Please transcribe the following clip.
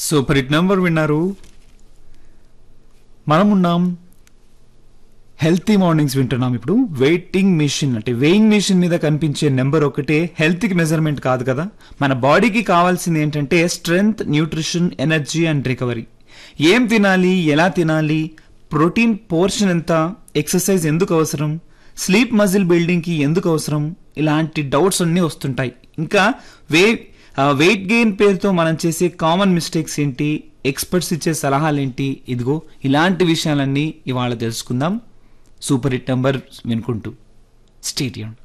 super hit number విన్నారు మనం ఉన్నాం హెల్తీ మార్నింగ్స్ వింటున్నాం ఇప్పుడు వెయిటింగ్ మిషన్ అంటే వెయింగ్ మిషన్ మీద కనిపించే నెంబర్ ఒకటే హెల్త్కి మెజర్మెంట్ కాదు కదా మన బాడీకి కావాల్సింది ఏంటంటే strength nutrition energy and recovery ఏం తినాలి ఎలా తినాలి ప్రోటీన్ పోర్షన్ ఎంత ఎక్సర్సైజ్ ఎందుకు అవసరం స్లీప్ మజిల్ బిల్డింగ్కి ఎందుకు అవసరం ఇలాంటి డౌట్స్ అన్నీ వస్తుంటాయి ఇంకా వే వెయిట్ గెయిన్ పేరుతో మనం చేసే కామన్ మిస్టేక్స్ ఏంటి ఎక్స్పర్ట్స్ ఇచ్చే సలహాలు ఏంటి ఇదిగో ఇలాంటి విషయాలన్నీ ఇవాళ తెలుసుకుందాం సూపర్ హిట్ నెంబర్ వినుకుంటూ స్టేడియం